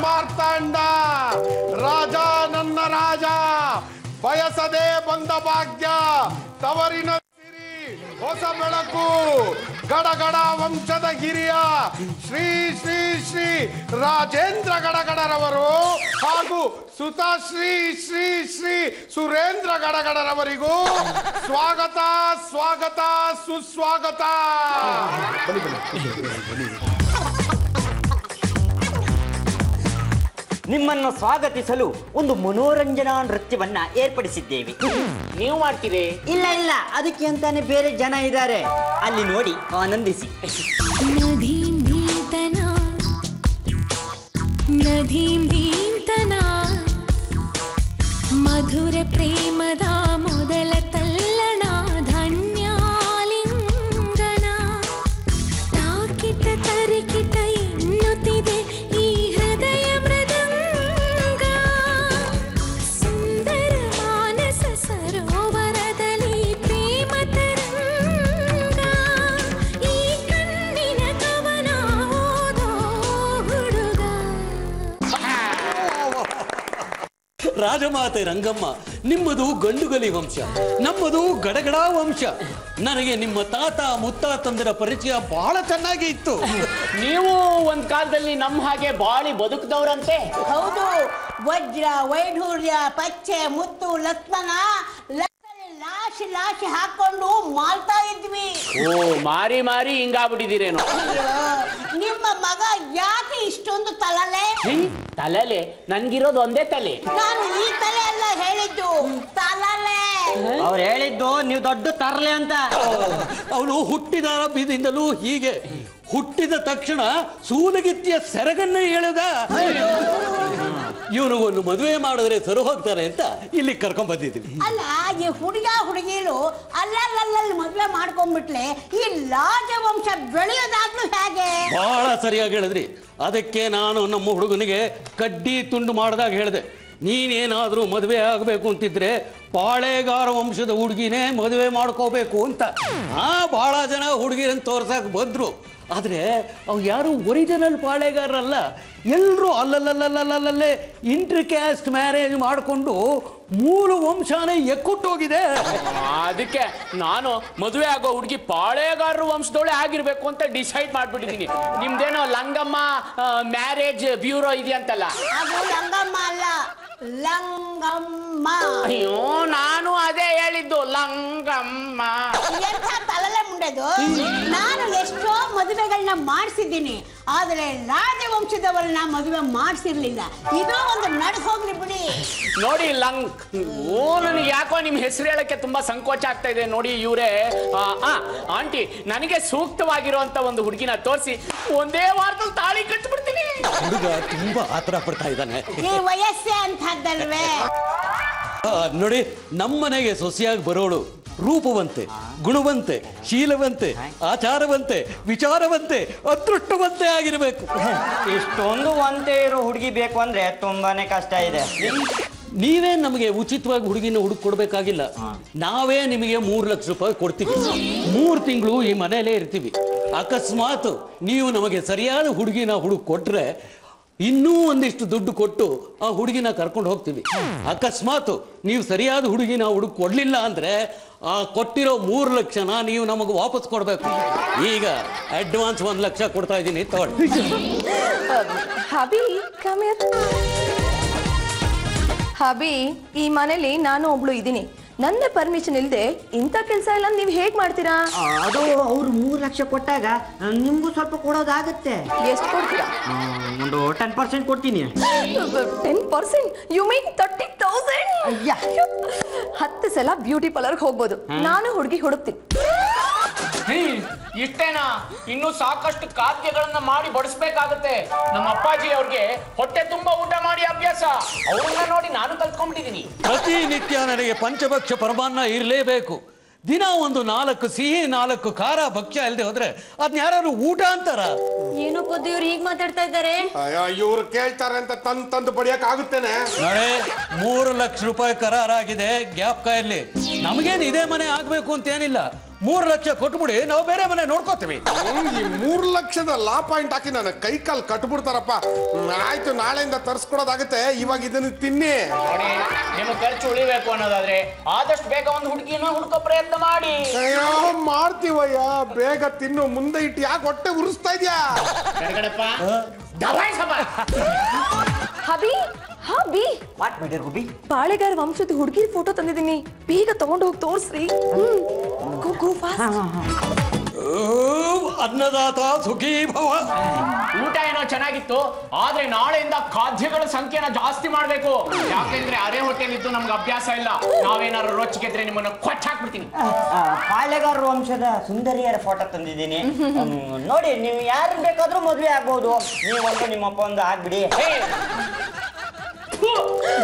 ಮಾರ್ತಾಂಡ ರಾಜ ನನ್ನ ರಾಜ ಬಯಸದೆ ಬಂದ ಭಾಗ್ಯ ತವರಿನ ಸಿರಿ ಹೊಸ ಬೆಳಕು ಗಡಗಡ ವಂಶದ ಹಿರಿಯ ಶ್ರೀ ಶ್ರೀ ಶ್ರೀ ರಾಜೇಂದ್ರ ಗಡಗಡರವರು ಹಾಗೂ ಸುತ ಶ್ರೀ ಶ್ರೀ ಶ್ರೀ ಸುರೇಂದ್ರ ಗಡಗಡರವರಿಗೂ ಸ್ವಾಗತ ಸ್ವಾಗತ ಸುಸ್ವಾಗತ ನಿಮ್ಮನ್ನು ಸ್ವಾಗತಿಸಲು ಒಂದು ಮನೋರಂಜನಾ ನೃತ್ಯವನ್ನ ಏರ್ಪಡಿಸಿದ್ದೇವೆ ನೀವು ಮಾಡ್ತೀರಿ ಇಲ್ಲ ಇಲ್ಲ ಅದಕ್ಕೆ ಅಂತಾನೆ ಬೇರೆ ಜನ ಇದ್ದಾರೆ ಅಲ್ಲಿ ನೋಡಿ ಆನಂದಿಸಿ ನದೀಂ ಧೀಂತನಾ ನದೀಂ ಧೀಂತನಾ ಮಧುರ ಪ್ರೇಮದ ಮೊದಲ ತಲ್ಲಣ ಧನ್ಯಾಲಿಂಗನ ತಾಕಿತ ತರಿಕಿತ ಎನ್ನುತ್ತಿದೆ ಈ ಹೃದಯ ಮೃದಂಗ ಸುಂದರ ಮಾನಸ ಸರೋವರದಲ್ಲಿ ಪ್ರೇಮ ತರಂಗ ಈ ಕಣ್ಣಿನ ಕವನ ಓದೋ ಹುಡುಗ ರಾಜಮಾತೆ ರಂಗಮ್ಮ ನಿಮ್ಮದು ಗಂಡುಗಲಿ ವಂಶ ನಮ್ಮದು ಗಡಗಡ ವಂಶ ನನಗೆ ನಿಮ್ಮ ತಾತ ಮುತ್ತಾತಂದಿರ ಪರಿಚಯ ಬಹಳ ಚೆನ್ನಾಗಿ ಇತ್ತು ನೀವು ಒಂದ್ ಕಾಲದಲ್ಲಿ ನಮ್ಮ ಹಾಗೆ ಬಾಳಿ ಬದುಕಿದವ್ರಂತೆ ಹೌದು ವಜ್ರ ವೈಢೂರ್ಯ ಪಚ್ಚೆ ಮುತ್ತು ಲಕ್ಷ್ಮಣ ಲಕ್ಕನೆ ಲಾಶಿ ಲಾಶಿ ಹಾಕೊಂಡು ಮಾಲ್ತಾ ಇದ್ವಿ ಓ ಮಾರಿ ಮಾರಿ ಹಿಂಗಾಗ್ಬಿಟ್ಟಿದ್ದೀರೇನೋ ಅಯ್ಯೋ, ನಿಮ್ಮ ಮಗ ಯಾಕೆ ಇಷ್ಟೊಂದು ತಲಲೆ ಹೇ, ತಲೆಲೆ ನನ್ಗಿರೋದು ಒಂದೇ ತಲೆ ನಾನು ಈ ತಲೆ ಅಲ್ಲ ಹೇಳಿದ್ದು ತಲಲೆ ಅವ್ರು ಹೇಳಿದ್ದು ನೀವು ದೊಡ್ಡ ತರಲೆ ಅಂತ ಅವನು ಹುಟ್ಟಿದ ಬಿದಿಂದಲೂ ಹೀಗೆ ಹುಟ್ಟಿದ ತಕ್ಷಣ ಸೂಲಗಿತ್ತಿಯ ಸೆರಗನ್ನ ಎಳೆದ ಇವನು ಒಂದು ಮದುವೆ ಮಾಡಿದ್ರೆ ಸರು ಹೋಗ್ತಾರೆ ಅಂತ ಇಲ್ಲಿ ಕರ್ಕೊಂಡ್ ಬಂದಿದ್ದೀವಿ ಅಲ್ಲ ಈ ಹುಡುಗ ಹುಡುಗಿರು ಅಲ್ಲಲ್ಲಲ್ಲಿ ಮದ್ವೆ ಮಾಡ್ಕೊಂಡ್ಬಿಟ್ಲೆ ಈ ರಾಜವಂಶ ಬೆಳೆಯೋದಾಗ್ಲೂ ಹೇಗೆ ಬಹಳ ಸರಿಯಾಗಿ ಹೇಳಿದ್ರಿ ಅದಕ್ಕೆ ನಾನು ನಮ್ಮ ಹುಡುಗನಿಗೆ ಕಡ್ಡಿ ತುಂಡು ಮಾಡಿದಾಗ ಹೇಳಿದೆ ನೀನೇನಾದ್ರೂ ಮದುವೆ ಆಗಬೇಕು ಅಂತಿದ್ರೆ ಪಾಳೆಗಾರ ವಂಶದ ಹುಡುಗಿನೇ ಮದುವೆ ಮಾಡ್ಕೋಬೇಕು ಅಂತ ಆ ಬಹಳ ಜನ ಹುಡುಗಿರನ್ನ ತೋರ್ಸಕ್ ಬಂದ್ರು ಆದ್ರೆ ಅವು ಯಾರು ಒರಿಜಿನಲ್ ಪಾಳೆಗಾರರಲ್ಲ ಎಲ್ಲರೂ ಅಲ್ಲಲ್ಲಲ್ಲಲ್ಲಲ್ಲೇ ಇಂಟರ್ ಕ್ಯಾಸ್ಟ್ ಮ್ಯಾರೇಜ್ ಮಾಡಿಕೊಂಡು ಮೂಲ ವಂಶನೇ ಎಕ್ಕುಟ್ಟೋಗಿದೆ ಅದಕ್ಕೆ ನಾನು ಮದುವೆ ಆಗೋ ಹುಡುಗಿ ಪಾಳೆಗಾರರು ವಂಶದೊಳೆ ಆಗಿರ್ಬೇಕು ಅಂತ ಡಿಸೈಡ್ ಮಾಡ್ಬಿಟ್ಟಿದೀನಿ ನಿಮ್ದೇನೋ ಲಂಗಮ್ಮ ಮ್ಯಾರೇಜ್ ಬ್ಯೂರೋ ಇದೆಯಂತಲ್ಲ ಅದು ಲಂಗಮ್ಮ ಅಲ್ಲ ಲಂಗಮ್ಮ ಅಯ್ಯೋ ನಾನು ಅದೇ ಹೇಳಿದ್ದು ಲಂಗಮ್ಮ ಎಂಥ ತಲಲೆ ಮುಂಡೆದು ನಾನು ಎಷ್ಟೋ ಮದುವೆಗಳನ್ನ ಮಾಡಿಸಿದ್ದೀನಿ ಆದ್ರೆ ರಾಜವಂಶದವರನ್ನ ಮದುವೆ ಮಾಡಿಸಿರ್ಲಿಲ್ಲ ಇದೋ ಒಂದು ನಡ್ಸ್ ಹೋಗ್ಲಿ ಬಿಡಿ ನೋಡಿ ಲಂಗ್ ಓ ನನಗೆ ಯಾಕೋ ನಿಮ್ ಹೆಸರು ಹೇಳಕ್ಕೆ ತುಂಬಾ ಸಂಕೋಚ ಆಗ್ತಾ ಇದೆ ನೋಡಿ ಇವರೇ ಆಂಟಿ ನನಗೆ ಸೂಕ್ತವಾಗಿರುವಂತ ಒಂದು ಹುಡುಗಿನ ತೋರಿಸಿ ಒಂದೇ ವಾರದಲ್ಲಿ ತಾಳಿ ಕಟ್ಬಿಡ್ತೀನಿ ಹುಡುಗ ತುಂಬಾ ಆತರ ಪಡ್ತಾ ಇದ್ದಾನೆ ಈ ವಯಸ್ಸೇ ಅಂಥದ್ದಲ್ವೇ ಆ, ನೋಡಿ ನಮ್ಮನೆಗೆ ಸೊಸೆಯಾಗಿ ಬರೋಳು ರೂಪವಂತೆ ಗುಣವಂತೆ ಶೀಲವಂತೆ ಆಚಾರವಂತೆ ವಿಚಾರವಂತೆ ಅದೃಷ್ಟವಂತೆ ಆಗಿರಬೇಕು ಇಷ್ಟೊಂದು ಒಂದೇ ಇರೋ ಹುಡುಗಿ ಬೇಕು ಅಂದ್ರೆ ತುಂಬಾನೇ ಕಷ್ಟ ಇದೆ ನೀವೇ ನಮಗೆ ಉಚಿತವಾಗಿ ಹುಡುಗಿನ ಹುಡುಕ್ ಕೊಡ್ಬೇಕಾಗಿಲ್ಲ ನಾವೇ ನಿಮಗೆ ಮೂರು ಲಕ್ಷ ರೂಪಾಯಿ ಕೊಡ್ತೀವಿ ಮೂರು ತಿಂಗಳು ಈ ಮನೆಯಲ್ಲೇ ಇರ್ತೀವಿ ಅಕಸ್ಮಾತ್ ನೀವು ನಮಗೆ ಸರಿಯಾದ ಹುಡುಗಿನ ಹುಡುಕ್ ಕೊಟ್ರೆ ಇನ್ನೂ ಒಂದಿಷ್ಟು ದುಡ್ಡು ಕೊಟ್ಟು ಆ ಹುಡುಗಿನ ಕರ್ಕೊಂಡು ಹೋಗ್ತೀವಿ ಅಕಸ್ಮಾತ್ ನೀವು ಸರಿಯಾದ ಹುಡುಗಿನ ಹುಡುಕ್ ಕೊಡ್ಲಿಲ್ಲ ಅಂದ್ರೆ ಆ ಕೊಟ್ಟಿರೋ ಮೂರು ಲಕ್ಷನ ನೀವು ನಮಗೆ ವಾಪಸ್ ಕೊಡ್ಬೇಕು ಈಗ ಅಡ್ವಾನ್ಸ್ ಒಂದು ಲಕ್ಷ ಕೊಡ್ತಾ ಇದ್ದೀನಿ ತಗೊಳ್ಳಿ ಹಬಿ ಕಮ್ ಹಬಿ ಈ ಮನೇಲಿ ನಾನು ಒಬ್ಳು ಇದ್ದೀನಿ ನನ್ನ ಪರ್ಮಿಷನ್ ಇಲ್ಲದೆ ಇಂಥ ಕೆಲಸ ಎಲ್ಲ ನೀವು ಹೇಗ್ ಮಾಡ್ತೀರಾ ಆ, ಅದು ಅವ್ರು ಮೂರು ಲಕ್ಷ ಕೊಟ್ಟಾಗ ನಿಮ್ಗೂ ಸ್ವಲ್ಪ ಕೊಡೋದಾಗತ್ತೆ ಎಷ್ಟು ಕೊಡ್ತೀರಾ ಆ, ಒಂದು ಟೆನ್ ಪರ್ಸೆಂಟ್ ಕೊಡ್ತೀನಿ ten percent you mean thirty thousand ಅಯ್ಯ. ಹತ್ತು ಸಲ ಬ್ಯೂಟಿ ಪಾರ್ಲರ್ಗೆ ಹೋಗ್ಬೋದು ನಾನು ಹುಡುಗಿ ಹುಡುಕ್ತೀನಿ ಇಷ್ಟೇನಾ ಇನ್ನು ಸಾಕಷ್ಟು ಖಾದ್ಯಗಳನ್ನ ಮಾಡಿ ಬಡಿಸ್ಬೇಕಾಗತ್ತೆ ನಮ್ಮ ಅಪ್ಪಾಜಿ ಅವ್ರಿಗೆ ಹೊಟ್ಟೆ ತುಂಬಾ ಊಟ ಮಾಡಿ ಅಭ್ಯಾಸ ಅವ್ರನ್ನ ನೋಡಿ ನಾನು ಕಲ್ತ್ಕೊಂಡ್ಬಿಟ್ಟಿದೀನಿ ಪ್ರತಿನಿತ್ಯ ನನಗೆ ಪಂಚಭಕ್ಷ ಪರಮಾನ್ನ ಇರಲೇಬೇಕು ದಿನ ಒಂದು ನಾಲ್ಕು ಸಿಹಿ ನಾಲ್ಕು ಖಾರ ಭಕ್ಷ್ಯ ಇಲ್ಲದೆ ಹೋದ್ರೆ ಅದನ್ನ ಯಾರು ಊಟ ಅಂತಾರ ಏನೋ ಪದ್ದು ಇವ್ರು ಹೀಗೆ ಮಾತಾಡ್ತಾ ಇದ್ದಾರೆ ಅಯ್ಯೋ ಇವ್ರು ಕೇಳ್ತಾರೆ ಅಂತ ತಂದ್ ತಂದು ಬಡಿಯಕ್ ಆಗುತ್ತೇನೆ ನಾಳೆ ಮೂರು ಲಕ್ಷ ರೂಪಾಯಿ ಕರಾರಾಗಿದೆ ಗ್ಯಾಪ್ ಕಾಯಲ್ಲಿ ನಮಗೇನು ಇದೇ ಮನೆ ಆಗ್ಬೇಕು ಅಂತ ಏನಿಲ್ಲ ಮೂರು ಲಕ್ಷ ಕೊಟ್ಬಿಡಿ ನಾವು ಬೇರೆ ಮನೆ ನೋಡ್ಕೋತೀವಿ ಹ್ಮ್, ಈ ಮೂರ್ ಲಕ್ಷದ ಲಾ ಪಾಯಿಂಟ್ ಹಾಕಿ ನನ್ನ ಕೈ ಕಾಲ್ ಕಟ್ಬಿಡ್ತಾರಪ್ಪ ಹ್ಮ್, ಆಯ್ತು ನಾಳೆಯಿಂದ ತರ್ಸ್ಕೊಡೋದಾಗುತ್ತೆ ಇವಾಗ ಇದನ್ನ ತಿನ್ನಿ ನೋಡಿ ನಿಮಗೆ ಖರ್ಚು ಉಳಿಬೇಕು ಅನ್ನೋದಾದ್ರೆ ಆದಷ್ಟು ಬೇಗ ಒಂದು ಹುಡುಗಿನ ಹುಡುಕೋ ಪ್ರಯತ್ನ ಮಾಡಿ ಅಯ್ಯೋ ಮಾಡ್ತೀವಯ್ಯ ಬೇಗ ತಿನ್ನು ಮುಂದೆ ಇಟ್ಟು ಯಾಕೆ ಹೊಟ್ಟೆ ಉರಿಸ್ತಾ ಇದ್ಯಾ ಕೆಳಗಡೆಪ್ಪ ದಬಾಯಿಸಪ್ಪ. ಹಬಿ ಹಬಿ ವಾಟ್ ಮಾಡಿರ್ ಗುಬಿ ಬಾಳೆಗಾರ ವಂಶದ ಹುಡುಗಿ ಫೋಟೋ ತಂದಿದ್ದೀನಿ ಬೇಗ ತಗೊಂಡು ಹೋಗಿ ತೋರ್ಸ್ರಿ ಗೋ ಗೋ ಫಾಸ್ಟ್ ಅನ್ನದಾತ ಸುಖೀ ಭವ ಊಟ ಏನೋ ಚೆನ್ನಾಗಿತ್ತು ಆದ್ರೆ ನಾಳೆಯಿಂದ ಖಾದ್ಯಗಳ ಸಂಖ್ಯೆನ ಜಾಸ್ತಿ ಮಾಡ್ಬೇಕು ಯಾಕೆಂದ್ರೆ ಅರೆ ಹೊಟ್ಟೆಲಿದ್ದು ನಮ್ಗೆ ಅಭ್ಯಾಸ ಇಲ್ಲ ನಾವೇನಾದ್ರು ರೊಚ್ಚಿಗೆದ್ರೆ ನಿಮ್ಮನ್ನ ಕೊಚ್ಚ ಹಾಕ್ಬಿಡ್ತೀನಿ ಪಾಳೆಗಾರ ವಂಶದ ಸುಂದರಿಯರ ಫೋಟೋ ತಂದಿದ್ದೀನಿ ಹ್ಮ್, ನೋಡಿ ನೀವು ಯಾರು ಬೇಕಾದ್ರೂ ಮದುವೆ ಆಗ್ಬೋದು ನೀವೊಂದು ನಿಮ್ಮಪ್ಪ ಒಂದು ಆಗ್ಬಿಡಿ ಹೇ! ಥು!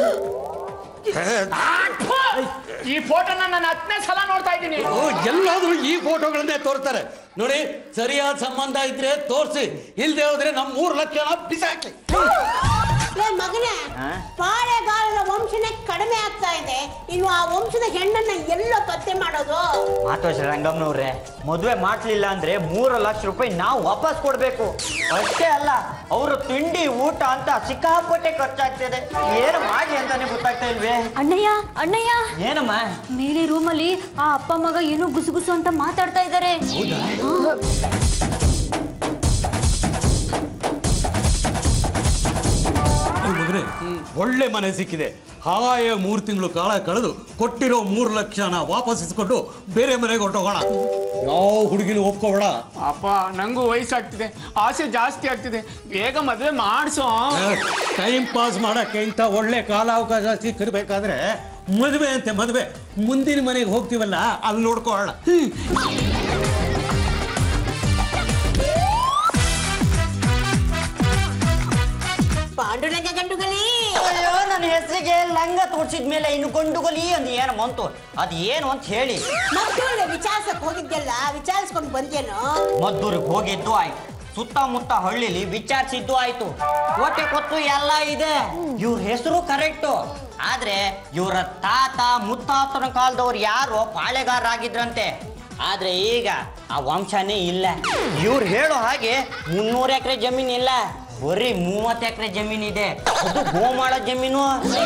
ಆ, ಥು! ಈ ಫೋಟೋನ ನಾನು ಹತ್ತನೇ ಸಲ ನೋಡ್ತಾ ಇದ್ದೀನಿ ಓ, ಎಲ್ಲಾದ್ರೂ ಈ ಫೋಟೋಗಳನ್ನೇ ತೋರ್ತಾರೆ ನೋಡಿ ಸರಿಯಾದ ಸಂಬಂಧ ಇದ್ರೆ ತೋರಿಸಿ ಇಲ್ದೆ ಹೋದ್ರೆ ನಮ್ಮ ಮೂರು ಲಕ್ಷ ಬಿಸಾಕಿ ಲೇ ಮಗನೇ ಪಾಳೆಗಾರರ ವಂಶನೇ ಕಡಿಮೆ ಆಗ್ತಾ ಇದೆ ಇನ್ನು ಆ ವಂಶದ ಹೆಣ್ಣನ್ನ ಎಲ್ಲೋ ಪತ್ತೆ ಮಾಡೋದು ಮಾತೋಶ್ರೀ ರಂಗಮ್ಮನವ್ರೆ ಮದುವೆ ಮಾಡ್ಲಿಲ್ಲ ಅಂದ್ರೆ ಮೂರು ಲಕ್ಷ ರೂಪಾಯಿ ನಾವು ವಾಪಸ್ ಕೊಡ್ಬೇಕು ಅಷ್ಟೇ ಅಲ್ಲ ಅವರು ತಿಂಡಿ ಊಟ ಅಂತ ಸಿಕ್ಕಾಪಟ್ಟೆ ಖರ್ಚಾಗ್ತಿದೆ ಏನು ಮಾಡಿ ಅಂತಾನೆ ಗೊತ್ತಾಗ್ತಾ ಇಲ್ವೇ ಅಣ್ಣಯ್ಯ ಅಣ್ಣಯ್ಯ ಏನಮ್ಮ ಮೇಲೆ ರೂಮಲ್ಲಿ ಆ ಅಪ್ಪ ಮಗ ಏನೋ ಗುಸುಗುಸು ಅಂತ ಮಾತಾಡ್ತಾ ಇದ್ದಾರೆ ಮಗನೇ ಒಳ್ಳೆ ಮನೆ ಸಿಕ್ಕಿದೆ ಹಾಯ ಮೂರು ತಿಂಗಳು ಕಾಲ ಕಳೆದು ಕೊಟ್ಟಿರೋ ಮೂರು ಲಕ್ಷನ ವಾಪಸ್ ಇಸ್ಕೊಂಡು ಬೇರೆ ಮನೆಗೆ ಹೊಟ್ಟೋಗೋಣ ಯಾವ ಹುಡುಗಿನೂ ಒಪ್ಕೋಬೇಡ ಅಪ್ಪ ನಂಗೂ ವಯಸ್ಸಾಗ್ತಿದೆ ಆಸೆ ಜಾಸ್ತಿ ಆಗ್ತಿದೆ ಬೇಗ ಮದುವೆ ಮಾಡಿಸೋ ಟೈಮ್ ಪಾಸ್ ಮಾಡಕ್ಕೆ ಇಂಥ ಒಳ್ಳೆ ಕಾಲಾವಕಾಶ ಸಿಕ್ಕಿರ್ಬೇಕಾದ್ರೆ ಮದುವೆ ಅಂತೆ ಮದುವೆ ಮುಂದಿನ ಮನೆಗೆ ಹೋಗ್ತೀವಲ್ಲ ಅಲ್ಲಿ ನೋಡ್ಕೊಳ್ಳೋಣ ಪಾಂಡುರಂಗ ಗಂಡುಗಲಿ ಅಯ್ಯೋ ನನ್ನ ಹೆಸರಿಗೆ ಲಂಗ ತೋರ್ಸಿದ್ಮೇಲೆ ಇನ್ನು ಗೊಂಡುಗೊಲಿ ಅಂದ್ ಏನು ಬಂತು ಅದು ಏನು ಅಂತ ಹೇಳಿ ಮಕ್ಕಳು ವಿಚಾರಿಸಕ್ ಹೋಗಿದ್ದೆಲ್ಲ ವಿಚಾರಿಸ್ಕೊಂಡು ಬಂದೇನೋ ಮದ್ದೂರಿಗೆ ಹೋಗಿದ್ದು ಆಯ್ತು ಸುತ್ತಮುತ್ತ ಹಳ್ಳಿಲಿ ವಿಚಾರಿಸಿದ್ದು ಆಯ್ತು ಕೋಟೆ ಕೊತ್ತು ಎಲ್ಲ ಇದೆ ಇವ್ರ ಹೆಸರು ಕರೆಕ್ಟು ಆದ್ರೆ ಇವರ ತಾತ ಮುತ್ತಾತನ ಕಾಲದವ್ರು ಯಾರು ಪಾಳೆಗಾರರಾಗಿದ್ರಂತೆ ಆದ್ರೆ ಈಗ ಆ ವಂಶನೇ ಇಲ್ಲ ಇವ್ರು ಹೇಳೋ ಹಾಗೆ ಮುನ್ನೂರು ಎಕರೆ ಜಮೀನ್ ಇಲ್ಲ ಬರೀ ಮೂವತ್ತು ಎಕರೆ ಜಮೀನ್ ಇದೆ ಅದು ಗೋಮಾಳ ಜಮೀನು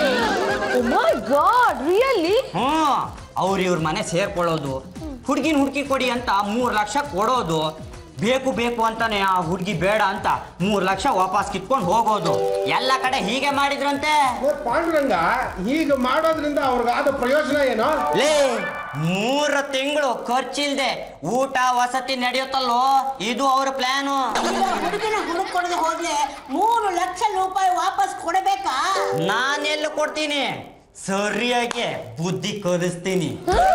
ಮೈ ಗಾಡ್ ರಿಯಲಿ ಹ್ಮ್ ಅವ್ರು ಇವ್ರ ಮನೆ ಸೇರ್ಕೊಳ್ಳೋದು ಹುಡ್ಗಿನ ಹುಡುಕಿ ಕೊಡಿ ಅಂತ ಮೂರ್ ಲಕ್ಷ ಕೊಡೋದು ಬೇಕು ಬೇಕು ಅಂತಾನೆ ಆ ಹುಡುಗಿ ಬೇಡ ಅಂತ ಮೂರ್ ಲಕ್ಷ ವಾಪಸ್ ಕಿತ್ಕೊಂಡು ಹೋಗೋದು ಎಲ್ಲ ಕಡೆ ಹೀಗೆ ಮಾಡಿದ್ರಂತೆ ಏ, ಪಾಂಡುರಂಗ ಹೀಗೆ ಮಾಡೋದ್ರಿಂದ ಅವ್ರಿಗಾದ ಪ್ರಯೋಜನ ಏನು ಲೇ ಮೂರು ತಿಂಗಳು ಖರ್ಚಿಲ್ದೆ ಊಟ ವಸತಿ ನಡೆಯುತ್ತಲ್ಲೋ ಇದು ಅವ್ರ ಪ್ಲಾನು ಹುಡುಗಿನ ಹುಡುಕೊಡದೆ ಹೋದ್ರೆ ಮೂರು ಲಕ್ಷ ರೂಪಾಯಿ ವಾಪಸ್ ಕೊಡಬೇಕಾ ನಾನೆಲ್ಲ ಕೊಡ್ತೀನಿ ಸರಿಯಾಗಿ ಬುದ್ಧಿ ಕಲಿಸ್ತೀನಿ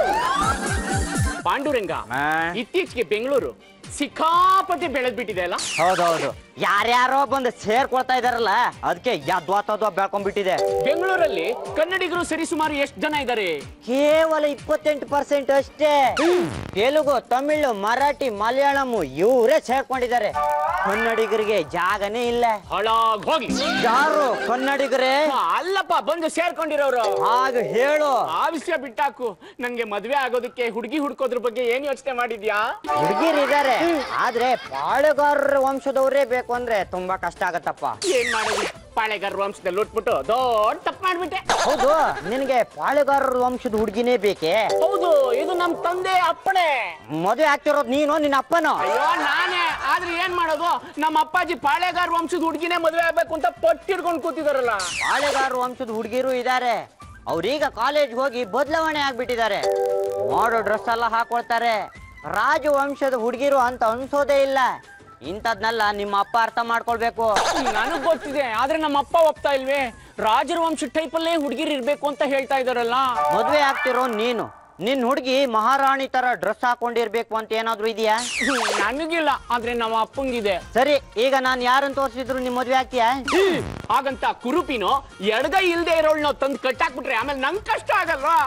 ಪಾಂಡುರಂಗ ಆ? ಇತ್ತೀಚೆಗೆ ಬೆಂಗಳೂರು ಸಿಕ್ಕಾಪಟ್ಟೆ ಬೆಳೆದ್ಬಿಟ್ಟಿದೆ ಅಲ್ಲ ಹೌದೌದು ಯಾರ್ಯಾರೋ ಬಂದು ಸೇರ್ಕೊಳ್ತಾ ಇದಾರಲ್ಲ ಅದಕ್ಕೆ ಯದ್ವಾತದ್ವಾ ಬೆಳ್ಕೊಂಡ್ಬಿಟ್ಟಿದೆ ಬೆಂಗಳೂರಲ್ಲಿ ಕನ್ನಡಿಗರು ಸರಿಸುಮಾರು ಎಷ್ಟು ಜನ ಇದ್ದಾರೆ ಕೇವಲ ಇಪ್ಪತ್ತೆಂಟು ಪರ್ಸೆಂಟ್ ಅಷ್ಟೇ ತೆಲುಗು ತಮಿಳು ಮರಾಠಿ ಮಲಯಾಳಂ ಇವರೇ ಸೇರ್ಕೊಂಡಿದ್ದಾರೆ ಕನ್ನಡಿಗರಿಗೆ ಜಾಗನೇ ಇಲ್ಲ ಹಾಳಾಗ್ ಹೋಗಿ ಯಾರು ಕನ್ನಡಿಗರೇ ಅಲ್ಲಪ್ಪ ಬಂದು ಸೇರ್ಕೊಂಡಿರೋರು ಹಾಗೆ ಹೇಳು ಆ ವಿಷಯ ಬಿಟ್ಟಾಕು ನನ್ಗೆ ಮದ್ವೆ ಆಗೋದಕ್ಕೆ ಹುಡುಗಿ ಹುಡ್ಕೋದ್ರ ಬಗ್ಗೆ ಏನ್ ಯೋಚನೆ ಮಾಡಿದ್ಯಾ ಹುಡುಗಿರಿದ್ದಾರೆ ಆದ್ರೆ ಪಾಳೆಗಾರರ ವಂಶದವರೇ ಬೇಕು ಅಂದ್ರೆ ತುಂಬಾ ಕಷ್ಟ ಆಗತ್ತಪ್ಪ ಏನ್ ಮಾಡೋದು ಪಾಳೆಗಾರ ವಂಶದಲ್ಲಿ ಉಟ್ಬಿಟ್ಟು ದೊಡ್ಡ ತಪ್ಪು ಮಾಡ್ಬಿಟ್ಟೆ ಹೌದು ನಿನಗೆ ಪಾಳೆಗಾರರ ವಂಶದ ಹುಡುಗಿನೇ ಬೇಕೇ ಹೌದು ಇದು ನಮ್ ತಂದೆ ಅಪ್ಪಣೆ ಮದುವೆ ಆಗ್ತಿರೋದು ನೀನು ನಿನ್ನ ಅಪ್ಪನು ಅಯ್ಯೋ ನಾನೇ ಆದ್ರೆ ಏನ್ ಮಾಡೋದು ನಮ್ಮ ಅಪ್ಪಾಜಿ ಪಾಳೆಗಾರ ವಂಶದ ಹುಡುಗಿನೇ ಮದ್ವೆ ಆಗ್ಬೇಕು ಅಂತ ಪಟ್ಟಿಡ್ಕೊಂಡು ಕೂತಿದಾರಲ್ಲ ಪಾಳೆಗಾರ ವಂಶದ ಹುಡುಗಿರು ಇದ್ದಾರೆ ಅವ್ರೀಗ ಕಾಲೇಜ್ ಹೋಗಿ ಬದಲಾವಣೆ ಆಗ್ಬಿಟ್ಟಿದ್ದಾರೆ ಮಾಡೋ ಡ್ರೆಸ್ ಎಲ್ಲ ಹಾಕೊಳ್ತಾರೆ ರಾಜವಂಶದ ಹುಡುಗಿರು ಅಂತ ಅನ್ಸೋದೇ ಇಲ್ಲ ಇಂಥದ್ನೆಲ್ಲ ನಿಮ್ಮ ಅಪ್ಪ ಅರ್ಥ ಮಾಡ್ಕೊಳ್ಬೇಕು ನನಗ್ ಗೊತ್ತಿದೆ ಆದ್ರೆ ನಮ್ಮ ಅಪ್ಪ ಒಪ್ತಾ ಇಲ್ವೇ ರಾಜರ ವಂಶ ಟೈಪ್ ಅಲ್ಲೇ ಹುಡುಗಿರ್ ಇರ್ಬೇಕು ಅಂತ ಹೇಳ್ತಾ ಇದಾರಲ್ಲ ಮದ್ವೆ ಆಗ್ತಿರೋ ನೀನು ನಿನ್ ಹುಡುಗಿ ಮಹಾರಾಣಿ ತರ ಡ್ರೆಸ್ ಹಾಕೊಂಡಿರ್ಬೇಕು ಅಂತ ಏನಾದ್ರೂ ಇದೆಯಾ ನನಗಿಲ್ಲ ಆದ್ರೆ ನಮ್ಮ ಅಪ್ಪಂಗಿದೆ ಸರಿ ಈಗ ನಾನು ಯಾರನ್ನ ತೋರಿಸಿದ್ರು ನಿಮ್ ಮದ್ವೆ ಆಗ್ತೀಯಾ ಹಾಗಂತ ಕುರುಪಿನೋ ಎಡಗೈ ಇಲ್ದೆ ಇರೋಳ್ನೋ ತಂದು ಕಟ್ಟಾಕ್ಬಿಟ್ರೆ ಆಮೇಲೆ ನಂಗ್ ಕಷ್ಟ ಆಗಲ್ವಾ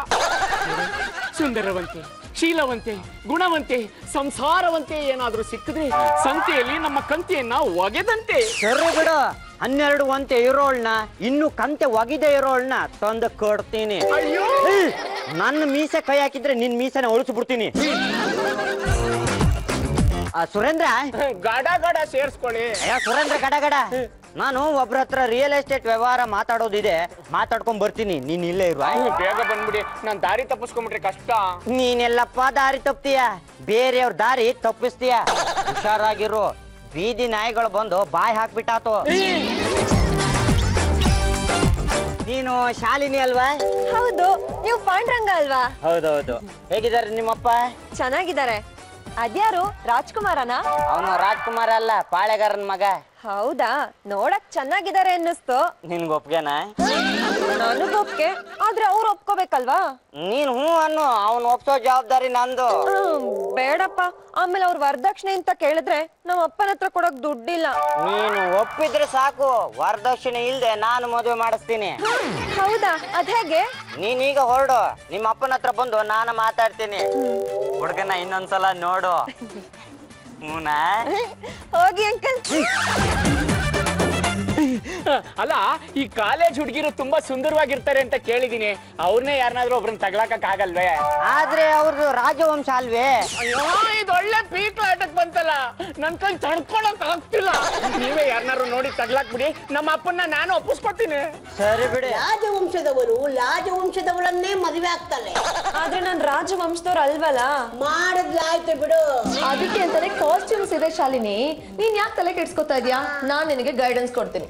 ಸುಂದರವಂತೆ ಶೀಲವಂತೆ ಗುಣವಂತೆ ಸಂಸಾರವಂತೆ ಏನಾದ್ರೂ ಸಿಕ್ಕಿದ್ರೆ ಸಂತೆಯಲ್ಲಿ ನಮ್ಮ ಕಂತೆಯನ್ನ ಒಗೆದಂತೆ ಸರಿ ಬಿಡು ಹನ್ನೆರಡು ಒಂತೆ ಇರೋಳ್ನ ಇನ್ನು ಕಂತೆ ಒಗಿದೆ ಇರೋಳ್ನ ತಂದು ಕೊಡ್ತೀನಿ ಅಯ್ಯೋ ನನ್ನ ಮೀಸೆ ಕೈ ಹಾಕಿದ್ರೆ ನಿನ್ ಮೀಸೆನ ಒಳಿಸ್ಬಿಡ್ತೀನಿ ಆ, ಸುರೇಂದ್ರ ಗಡ ಗಡ ಸೇರ್ಸ್ಕೊಳ್ಳಿ ಅಯ್ಯ ಸುರೇಂದ್ರ ಗಡ ಗಡ ನಾನು ಒಬ್ರ ಹತ್ರ ರಿಯಲ್ ಎಸ್ಟೇಟ್ ವ್ಯವಹಾರ ಮಾತಾಡೋದಿದೆ ಮಾತಾಡ್ಕೊಂಡ್ ಬರ್ತೀನಿ ನೀನ್ ಇಲ್ಲೇ ಇರುವ ಬೇಗ ಬಂದ್ಬಿಡಿ ನಾನ್ ದಾರಿ ತಪ್ಪಿಸ್ಕೊಂಡ್ಬಿಟ್ರೆ ಕಷ್ಟ ನೀನೆಲ್ಲಪ್ಪ ದಾರಿ ತಪ್ತೀಯ ಬೇರೆಯವ್ರ ದಾರಿ ತಪ್ಪಿಸ್ತೀಯ ಹುಷಾರಾಗಿರು ಬೀದಿ ನಾಯಿಗಳು ಬಂದು ಬಾಯಿ ಹಾಕ್ಬಿಟ್ಟಾತು ನೀನು ಶಾಲಿನಿ ಅಲ್ವಾ ಹೌದು ನೀವು ಪಾಂಡ್ರಂಗ ಅಲ್ವಾ ಹೌದೌದು ಹೇಗಿದ್ದಾರೆ ನಿಮ್ಮಪ್ಪ ಚೆನ್ನಾಗಿದ್ದಾರೆ ಅದ್ಯಾರು ರಾಜ್ಕುಮಾರನ ಅವನು ರಾಜ್ಕುಮಾರ್ ಅಲ್ಲ ಪಾಳೆಗಾರನ್ ಮಗ ಹೌದಾ ನೋಡಕ್ ಚೆನ್ನಾಗಿದ್ದಾರೆ ಅನ್ನಿಸ್ತು ನಿನ್ಗೆ ಒಪ್ಗೆನಾ ನನಗೊಪ್ಕೆ ಆದ್ರೆ ಅವ್ರು ಒಪ್ಕೋಬೇಕಲ್ವಾ ನೀನ್ ಹ್ಞೂ ಅನ್ನು ಅವನು ಒಪ್ಸೋ ಜವಾಬ್ದಾರಿ ನಂದು ಹ್ಮ್, ಬೇಡಪ್ಪ ಆಮೇಲೆ ಅವ್ರ ವರದಕ್ಷಿಣೆ ಅಂತ ಕೇಳಿದ್ರೆ ನಮ್ಮ ಅಪ್ಪನ ಹತ್ರ ಕೊಡಕ್ ದುಡ್ಡಿಲ್ಲ ನೀನು ಒಪ್ಪಿದ್ರೆ ಸಾಕು ವರದಕ್ಷಿಣೆ ಇಲ್ದೆ ನಾನು ಮದುವೆ ಮಾಡಿಸ್ತೀನಿ ಹೌದಾ ಅದ್ ಹೇಗೆ ನೀನೀಗ ಹೊರಡು ನಿಮ್ಮ ಅಪ್ಪನ ಹತ್ರ ಬಂದು ನಾನು ಮಾತಾಡ್ತೀನಿ ಹುಡುಗನ ಇನ್ನೊಂದ್ಸಲ ನೋಡು ಹ್ಞೂನಾ ಹೋಗಿ ಅಂಕಲ್ ಅಲ್ಲ ಈ ಕಾಲೇಜ್ ಹುಡುಗಿರು ತುಂಬಾ ಸುಂದರವಾಗಿರ್ತಾರೆ ಅಂತ ಕೇಳಿದೀನಿ ಅವ್ರನ್ನೇ ಯಾರನ್ನಾದ್ರೂ ಒಬ್ರನ್ನ ತಗ್ಲಾಕಕ್ ಆಗಲ್ವೇ ಆದ್ರೆ ಅವ್ರದ್ದು ರಾಜವಂಶ ಅಲ್ವೇ ಅಯ್ಯೋ ಇದು ಒಳ್ಳೆ ಪೀಕ್ ಆಟಕ್ ಬಂತಲ್ಲ ನನ್ ಕೈ ತಡ್ಕೊಳಕ್ ಆಗ್ತಿಲ್ಲ ನೀವೇ ಯಾರನ್ನಾರು ನೋಡಿ ತಗ್ಲಾಕ್ ಬಿಡಿ ನಮ್ಮ ಅಪ್ಪನ್ನ ನಾನು ಒಪ್ಪಿಸ್ಕೊತೀನಿ ಸರಿ ಬಿಡಿ ರಾಜವಂಶದವರು ರಾಜವಂಶದವಳನ್ನೇ ಮದುವೆ ಆಗ್ತಾರೆ ಆದ್ರೆ ನಾನ್ ರಾಜವಂಶದವ್ರು ಅಲ್ವಲ್ಲ ಮಾಡಿದ್ಲಾಯ್ತು ಬಿಡು ಅದಕ್ಕೆ ಅಂತಾನೆ ಕಾಸ್ಟ್ಯೂಮ್ಸ್ ಇದೆ ಶಾಲಿನಿ ನೀನ್ ಯಾಕೆ ತಲೆ ಕೆಡ್ಸ್ಕೊತಾ ಇದೀಯಾ ನಾನ್ ನಿನಗೆ ಗೈಡೆನ್ಸ್ ಕೊಡ್ತೀನಿ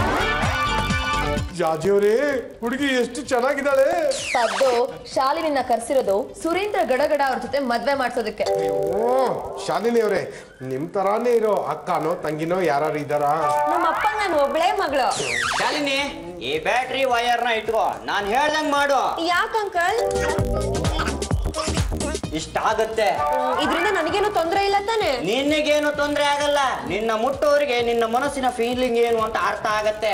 ಜಾಜಿಯವ್ರೇ ಹುಡುಗಿ ಎಷ್ಟು ಚೆನ್ನಾಗಿದ್ದಾಳೆ ಪದ್ದು ಶಾಲಿನಿನ ಕರ್ಸಿರೋದು ಸುರೇಂದ್ರ ಗಡಗಡ ಅವ್ರ ಜೊತೆ ಮದ್ವೆ ಮಾಡ್ಸೋದಕ್ಕೆ ಓ ಶಾಲಿನಿ ಅವರೇ ನಿಮ್ ತರಾನೇ ಇರೋ ಅಕ್ಕನೋ ತಂಗಿನೋ ಯಾರು ಇದ್ದಾರಾ ನಮ್ಮ ಅಪ್ಪ ನಾನು ಒಬ್ಳೇ ಮಗಳು ಶಾಲಿನಿ ಈ ಬ್ಯಾಟ್ರಿ ವೈರ್ನ ಇಟ್ಕೋ ನಾನು ಹೇಳ್ದಂಗ್ ಮಾಡು ಯಾಕ ಅಂಕಲ್ ಇಷ್ಟ ಆಗತ್ತೆ ಇದರಿಂದ ನನಗೇನು ತೊಂದ್ರೆ ಇಲ್ಲ ತಾನೆ ನಿನಗೇನು ತೊಂದ್ರೆ ಆಗಲ್ಲ ನಿನ್ನ ಮುಟ್ಟೋರಿಗೆ ನಿನ್ನ ಮನಸ್ಸಿನ ಫೀಲಿಂಗ್ ಏನು ಅಂತ ಅರ್ಥ ಆಗತ್ತೆ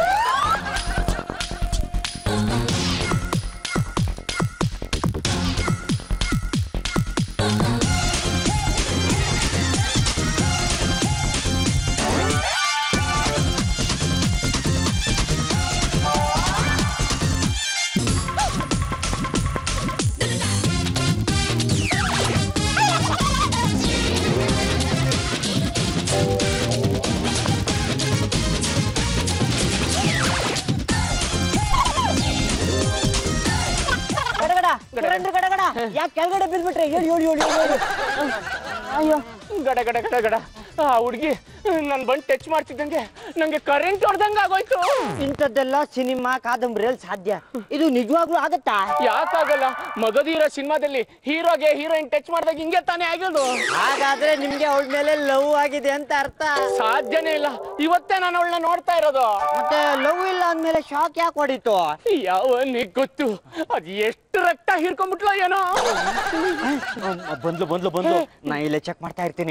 ಗಡಗಡ ಸುರೇಂದ್ರ ಗಡಗಡ ಯಾಕೆ ಕೆಳಗಡೆ ಬಿದ್ಬಿಟ್ರೆ ಹೇಳಿ ಹೇಳಿ ಹೇಳಿ ಹೇಳಿ ಅಯ್ಯೋ ಗಡ ಗಡ ಗಡ ಗಡ ಆ ಹುಡುಗಿ ನನ್ ಬಂದ್ ಟಚ್ ಮಾಡ್ತಿದ್ದಂಗೆ ನಂಗೆ ಕರೆಂಟ್ ಹೊಡ್ದಂಗ ಆಗೋಯ್ತು ಇಂಥದ್ದೆಲ್ಲ ಸಿನಿಮಾ ಕಾದಂಬರಿಯಲ್ಲಿ ಸಾಧ್ಯ ಇದು ನಿಜವಾಗ್ಲೂ ಆಗತ್ತಾ ಯಾಕಾಗಲ್ಲ ಮಗಧೀರ ಸಿನಿಮಾದಲ್ಲಿ ಹೀರೋಗೆ ಹೀರೋಯಿನ್ ಟಚ್ ಮಾಡಿದಾಗ ಹಿಂಗೆ ತಾನೇ ಆಗಿರೋದು ಹಾಗಾದ್ರೆ ನಿಮ್ಗೆ ಅವಳ ಮೇಲೆ ಲವ್ ಆಗಿದೆ ಅಂತ ಅರ್ಥ ಸಾಧ್ಯನೇ ಇಲ್ಲ ಇವತ್ತೇ ನಾನು ಅವಳನ್ನ ನೋಡ್ತಾ ಇರೋದು ಮತ್ತೆ ಲವ್ ಇಲ್ಲ ಅಂದ್ಮೇಲೆ ಶಾಕ್ ಯಾಕೆ ಹೊಡಿತು ಯಾವ ಗೊತ್ತು ಅದ್ ಎಷ್ಟು ರಕ್ತ ಹೀರ್ಕೊಂಡ್ಬಿಟ್ಲ ಏನೋ ಬಂದ್ಲು ಬಂದ್ಲು ಬಂದ್ಲು ನಾ ಇಲ್ಲೇ ಚೆಕ್ ಮಾಡ್ತಾ ಇರ್ತೀನಿ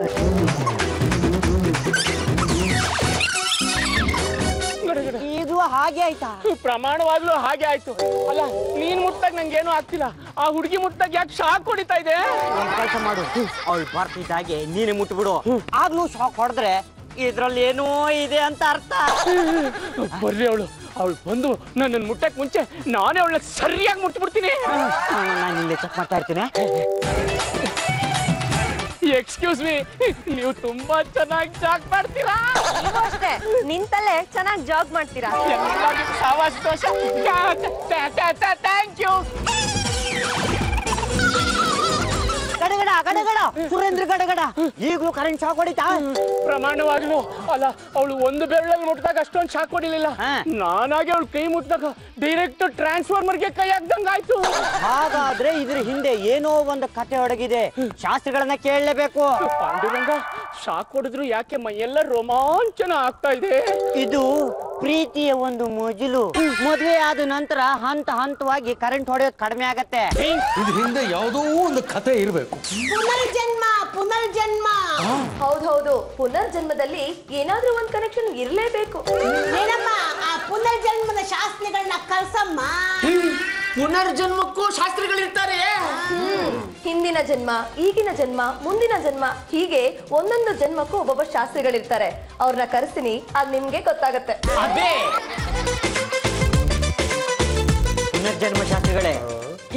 ಗಡ ಗಡ. ಇದು ಹಾಗೆ ಆಯ್ತಾ ಪ್ರಮಾಣವಾಗ್ಲೂ ಹಾಗೆ ಆಯ್ತು ಅಲ್ಲ ನೀನ್ ಮುಟ್ಟಾಗ ನಂಗೇನು ಆಗ್ತಿಲ್ಲ ಆ ಹುಡುಗಿ ಮುಟ್ಟಾಗ ಯಾಕೆ ಶಾಕ್ ಹೊಡಿತಾ ಇದೆ ಒಂದ್ ಕೆಲಸ ಮಾಡು ಅವಳು ಬರ್ತಿದ್ದಾಗೆ ನೀನೆ ಮುಟ್ಬಿಡು ಆಗ್ಲೂ ಶಾಕ್ ಹೊಡೆದ್ರೆ ಇದ್ರಲ್ಲಿ ಏನೋ ಇದೆ ಅಂತ ಅರ್ಥ ಬರ್ರಿ ಅವಳು ಅವಳು ಬಂದು ನನ್ನನ್ನು ಮುಟ್ಟಕ್ ಮುಂಚೆ ನಾನೇ ಅವಳನ್ನ ಸರಿಯಾಗಿ ಮುಟ್ಬಿಡ್ತೀನಿ ನಾನು ಇಲ್ಲೇ ಚೆಕ್ ಮಾಡ್ತಾ ಇರ್ತೀನಿ ಎಕ್ಸ್ಕ್ಯೂಸ್ ಮೀ ನೀವು ತುಂಬಾ ಚೆನ್ನಾಗಿ ಜಾಕ್ ಮಾಡ್ತೀರಾ ನೀವು ಅಷ್ಟೇ ನಿಂತಲ್ಲೇ ಚೆನ್ನಾಗಿ ಜಾಗ್ ಮಾಡ್ತೀರಾ ಎಲ್ಲರಿಗೂ ಸಾವಾಸ ದೋಷ ಥ್ಯಾಂಕ್ ಯು ಗಡಗಡ ಗಡಗಡ ಸುರೇಂದ್ರ ಗಡಗಡ ಈಗಲೂ ಕರೆಂಟ್ ಶಾಕ್ ಹೊಡಿತಾ ಪ್ರಮಾಣವಾಗ್ಲು ಅಲ್ಲ ಅವಳು ಒಂದು ಬೆರಳಲ್ಲಿ ಮುಟ್ಟಿದಾಗ ಅಷ್ಟೊಂದು ಶಾಕ್ ಹೊಡಿಲಿಲ್ಲ ಹಾ. ನಾನಾಗೆ ಅವಳು ಕೈ ಮುಟ್ಟಿದಾಗ ಡೈರೆಕ್ಟ್ ಟ್ರಾನ್ಸ್ಫಾರ್ಮರ್ಗೆ ಕೈ ಹಾಕ್ದಂಗ ಆಯ್ತು ಹಾಗಾದ್ರೆ ಇದ್ರ ಹಿಂದೆ ಏನೋ ಒಂದು ಕತೆ ಒಡಗಿದೆ ಶಾಸ್ತ್ರಿಗಳನ್ನ ಕೇಳಲೇಬೇಕು ಪಾಂಡುರಂಗ ಶಾಕ್ ಹೊಡೆದ್ರು ಯಾಕೆ ಮೈಯೆಲ್ಲ ರೋಮಾಂಚನ ಆಗ್ತಾ ಇದೆ ಇದು ಪ್ರೀತಿಯ ಒಂದು ಮೊಜಲು ಮದುವೆ ಆದ ನಂತರ ಹಂತ ಹಂತವಾಗಿ ಕರೆಂಟ್ ಹೊಡೆಯೋದು ಕಡಿಮೆ ಆಗತ್ತೆ ಇದ್ರ ಹಿಂದೆ ಯಾವುದೋ ಒಂದು ಕತೆ ಇರಬೇಕು ಪುನರ್ಜನ್ಮ ಪುನರ್ಜನ್ಮ ಹೌದೌದು ಪುನರ್ಜನ್ಮದಲ್ಲಿ ಏನಾದ್ರೂ ಒಂದ್ ಕನೆಕ್ಷನ್ ಇರ್ಲೇಬೇಕು ಏನಮ್ಮ ಆ ಪುನರ್ಜನ್ಮದ ಶಾಸ್ತ್ರಿಗಳನ್ನ ಕಳ್ಸಮ್ಮ ಪುನರ್ಜನ್ಮಕ್ಕೂ ಶಾಸ್ತ್ರಿಗಳಿರ್ತಾರೆ ಹಿಂದಿನ ಜನ್ಮ ಈಗಿನ ಜನ್ಮ ಮುಂದಿನ ಜನ್ಮ ಹೀಗೆ ಒಂದೊಂದು ಜನ್ಮಕ್ಕೂ ಒಬ್ಬೊಬ್ಬ ಶಾಸ್ತ್ರಿಗಳಿರ್ತಾರೆ ಅವ್ರನ್ನ ಕರೆಸ್ತೀನಿ ಅದ್ ನಿಮ್ಗೆ ಗೊತ್ತಾಗತ್ತೆ ಅದೇ ಪುನರ್ಜನ್ಮ ಶಾಸ್ತ್ರಿಗಳೇ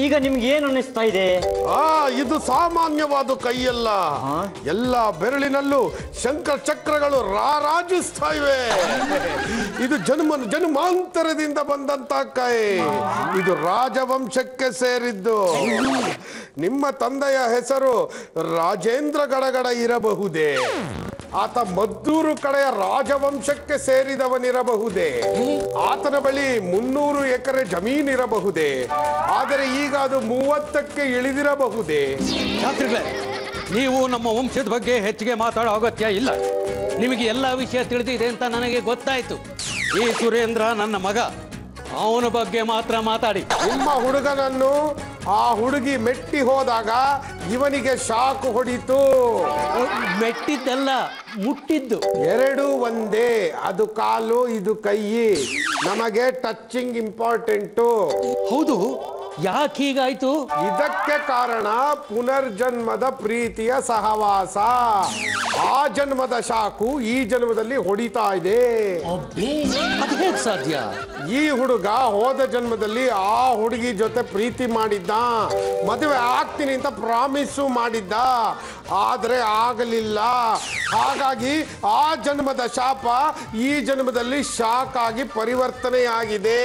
ಈಗ ನಿಮ್ಗೆ ಏನು ಅನ್ನಿಸ್ತಾ ಇದೆ ಆ ಇದು ಸಾಮಾನ್ಯವಾದ ಕೈಯಲ್ಲ ಎಲ್ಲ ಬೆರಳಿನಲ್ಲೂ ಶಂಖ ಚಕ್ರಗಳು ರಾರಾಜಿಸ್ತಾ ಇವೆ ಇದು ಜನ್ಮ ಜನ್ಮಾಂತರದಿಂದ ಬಂದಂತ ಕೈ ಇದು ರಾಜವಂಶಕ್ಕೆ ಸೇರಿದ್ದು ನಿಮ್ಮ ತಂದೆಯ ಹೆಸರು ರಾಜೇಂದ್ರ ಗಡಗಡ ಇರಬಹುದೇ ಆತ ಮದ್ದೂರು ಕಡೆಯ ರಾಜವಂಶಕ್ಕೆ ಸೇರಿದವನಿರಬಹುದೇ ಆತನ ಬಳಿ ಮುನ್ನೂರು ಎಕರೆ ಜಮೀನಿರಬಹುದೇ ಆದರೆ ಈಗ ಅದು ಮೂವತ್ತಕ್ಕೆ ಇಳಿದಿರಬಹುದೇ ಶಾಸ್ತ್ರಿಗಳೇ ನೀವು ನಮ್ಮ ವಂಶದ ಬಗ್ಗೆ ಹೆಚ್ಚಿಗೆ ಮಾತಾಡೋ ಅಗತ್ಯ ಇಲ್ಲ ನಿಮಗೆ ಎಲ್ಲ ವಿಷಯ ತಿಳಿದಿದೆ ಅಂತ ನನಗೆ ಗೊತ್ತಾಯ್ತು ಈ ಸುರೇಂದ್ರ ನನ್ನ ಮಗ ಅವನ ಬಗ್ಗೆ ಮಾತ್ರ ಮಾತಾಡಿ ನಿಮ್ಮ ಹುಡುಗನನ್ನು ಆ ಹುಡುಗಿ ಮೆಟ್ಟಿ ಹೋದಾಗ ಇವನಿಗೆ ಶಾಕ್ ಹೊಡಿತು ಮೆಟ್ಟಿದ್ದಲ್ಲ ಮುಟ್ಟಿದ್ದು ಎರಡು ಒಂದೇ ಅದು ಕಾಲು ಇದು ಕೈ ನಮಗೆ ಟಚಿಂಗ್ ಇಂಪಾರ್ಟೆಂಟು ಹೌದು ಯಾಕೆ ಹೀಗಾಯ್ತು ಇದಕ್ಕೆ ಕಾರಣ ಪುನರ್ಜನ್ಮದ ಪ್ರೀತಿಯ ಸಹವಾಸ ಆ ಜನ್ಮದ ಶಾಕು ಈ ಜನ್ಮದಲ್ಲಿ ಹೊಡಿತಾ ಇದೆ ಅದು ಹೇಗೆ ಸಾಧ್ಯ ಈ ಹುಡುಗ ಹೋದ ಜನ್ಮದಲ್ಲಿ ಆ ಹುಡುಗಿ ಜೊತೆ ಪ್ರೀತಿ ಮಾಡಿದ್ದ ಮದುವೆ ಆಗ್ತೀನಿ ಅಂತ ಪ್ರಾಮಿಸು ಮಾಡಿದ್ದ ಆದ್ರೆ ಆಗಲಿಲ್ಲ ಹಾಗಾಗಿ ಆ ಜನ್ಮದ ಶಾಪ ಈ ಜನ್ಮದಲ್ಲಿ ಶಾಕ್ ಆಗಿ ಪರಿವರ್ತನೆಯಾಗಿದೆ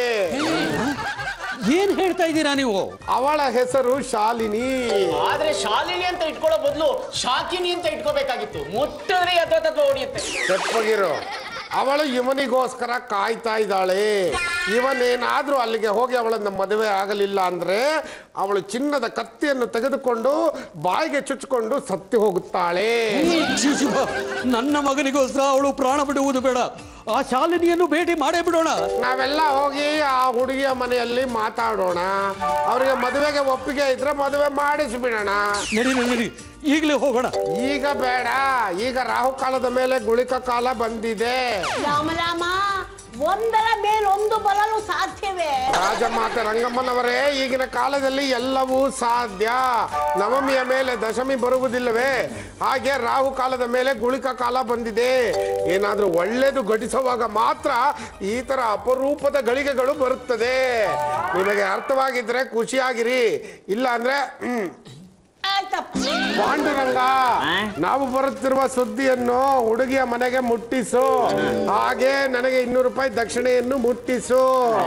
ಏನ್ ಹೇಳ್ತಾ ಇದ್ದೀರಾ ನೀವು ಅವಳ ಹೆಸರು ಶಾಲಿನಿ ಆದ್ರೆ ಶಾಲಿನಿ ಅಂತ ಇಟ್ಕೊಳ್ಳೋ ಬದಲು ಶಾಕಿನಿ ಅಂತ ಇಟ್ಕೋಬೇಕಾಗಿತ್ತು ಮುಟ್ಟಿದ್ರೆ ಎದ್ದ ಹೊಡಿಯುತ್ತೆ ತೆಪ್ಪಗಿರು ಅವಳು ಇವನಿಗೋಸ್ಕರ ಕಾಯ್ತಾ ಇದ್ದಾಳೆ ಇವನೇನಾದ್ರೂ ಅಲ್ಲಿಗೆ ಹೋಗಿ ಅವಳನ್ನ ಮದುವೆ ಆಗಲಿಲ್ಲ ಅಂದ್ರೆ ಅವಳು ಚಿನ್ನದ ಕತ್ತಿಯನ್ನು ತೆಗೆದುಕೊಂಡು ಬಾಯಿಗೆ ಚುಚ್ಚಿಕೊಂಡು ಸತ್ತಿ ಹೋಗುತ್ತಾಳೆ ಶಿಶುಭ, ನನ್ನ ಮಗನಿಗೋಸ್ಕರ ಅವಳು ಪ್ರಾಣ ಬಿಡುವುದು ಬೇಡ ಆ ಶಾಲಿನಿಯನ್ನು ಭೇಟಿ ಮಾಡೇ ಬಿಡೋಣ ನಾವೆಲ್ಲ ಹೋಗಿ ಆ ಹುಡುಗಿಯ ಮನೆಯಲ್ಲಿ ಮಾತಾಡೋಣ ಅವರಿಗೆ ಮದುವೆಗೆ ಒಪ್ಪಿಗೆ ಇದ್ರೆ ಮದುವೆ ಮಾಡಿಸ್ಬಿಡೋಣ ನಡಿ ನಡಿ, ನಡಿ ಈಗಲೇ ಹೋಗೋಣ ಈಗ ಬೇಡ ಈಗ ರಾಹುಕಾಲದ ಮೇಲೆ ಗುಳಿಕ ಕಾಲ ಬಂದಿದೆ ರಾಮ ರಾಮ ಒಂದರ ಮೇಲೊಂದು ಬರಲು ಸಾಧ್ಯವೇ ರಾಜಮಾತೆ ರಂಗಮ್ಮನವರೇ ಈಗಿನ ಕಾಲದಲ್ಲಿ ಎಲ್ಲವೂ ಸಾಧ್ಯ ನವಮಿಯ ಮೇಲೆ ದಶಮಿ ಬರುವುದಿಲ್ಲವೇ ಹಾಗೆ ರಾಹು ಕಾಲದ ಮೇಲೆ ಗುಳಿಕ ಕಾಲ ಬಂದಿದೆ ಏನಾದ್ರೂ ಒಳ್ಳೇದು ಘಟಿಸುವಾಗ ಮಾತ್ರ ಈ ತರ ಅಪರೂಪದ ಗಳಿಗೆಗಳು ಬರುತ್ತದೆ ನಿಮಗೆ ಅರ್ಥವಾಗಿದ್ರೆ ಖುಷಿಯಾಗಿರಿ ಇಲ್ಲ ಅಂದ್ರೆ ಹ್ಮ್ ಆಯ್ತಪ್ಪ ಪಾಂಡುರಂಗ ನಾವು ಬರುತ್ತಿರುವ ಸುದ್ದಿಯನ್ನು ಹುಡುಗಿಯ ಮನೆಗೆ ಮುಟ್ಟಿಸು ಹಾಗೆ ನನಗೆ ಇನ್ನೂರು ರೂಪಾಯಿ ದಕ್ಷಿಣೆಯನ್ನು ಮುಟ್ಟಿಸು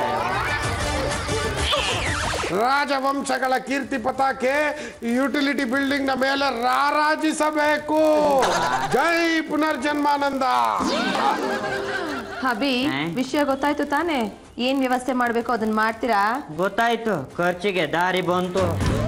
ರಾಜವಂಶಗಳ ಕೀರ್ತಿ ಪತಾಕೆ ಯುಟಿಲಿಟಿ ಬಿಲ್ಡಿಂಗ್ ನ ಮೇಲೆ ರಾರಾಜಿಸಬೇಕು ಜೈ ಪುನರ್ಜನ್ಮಾನಂದ ಹಬಿ ವಿಷಯ ಗೊತ್ತಾಯ್ತು ತಾನೇ ಏನ್ ವ್ಯವಸ್ಥೆ ಮಾಡ್ಬೇಕು ಅದನ್ನ ಮಾಡ್ತೀರಾ ಗೊತ್ತಾಯ್ತು ಖರ್ಚಿಗೆ ದಾರಿ ಬಂತು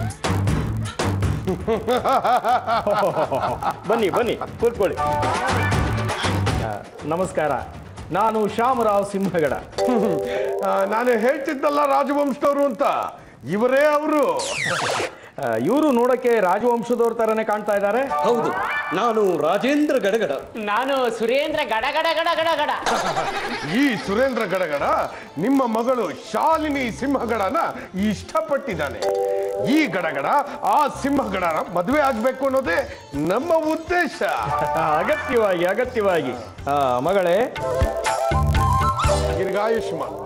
ಬನ್ನಿ ಬನ್ನಿ ಕೂತ್ಕೊಳ್ಳಿ ಆ, ನಮಸ್ಕಾರ ನಾನು ಶ್ಯಾಮರಾವ್ ಸಿಂಹಗಡ ಆ, ನಾನು ಹೇಳ್ತಿದ್ದಲ್ಲ ರಾಜವಂಶದವರು ಅಂತ ಇವರೇ ಅವರು ಇವರು ನೋಡಕ್ಕೆ ರಾಜವಂಶದವ್ರ ತರನೇ ಕಾಣ್ತಾ ಇದ್ದಾರೆ ಹೌದು ನಾನು ರಾಜೇಂದ್ರ ಗಡಗಡ ನಾನು ಸುರೇಂದ್ರ ಗಡ ಗಡ ಗಡ ಗಡ ಗಡ ಈ ಸುರೇಂದ್ರ ಗಡಗಡ ನಿಮ್ಮ ಮಗಳು ಶಾಲಿನಿ ಸಿಂಹಗಡನ ಇಷ್ಟಪಟ್ಟಿದ್ದಾನೆ ಈ ಗಡಗಡ ಆ ಸಿಂಹಗಡನ ಮದುವೆ ಆಗ್ಬೇಕು ಅನ್ನೋದೇ ನಮ್ಮ ಉದ್ದೇಶ ಅಗತ್ಯವಾಗಿ ಅಗತ್ಯವಾಗಿ ಆ, ಮಗಳೇ ದೀರ್ಘಾಯುಷ್ಮಾನ್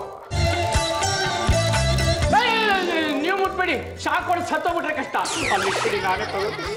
ನೀವು ಮುಟ್ಬೇಡಿ ಶಾಕ್ ಕೊಡಿ ಸತ್ತೋಗ್ಬಿಟ್ರೆ ಕಷ್ಟ ಅಲ್ಲಿ ಇಟ್ಬಿಡಿ, ನಾನೇ ತಗೋತೀನಿ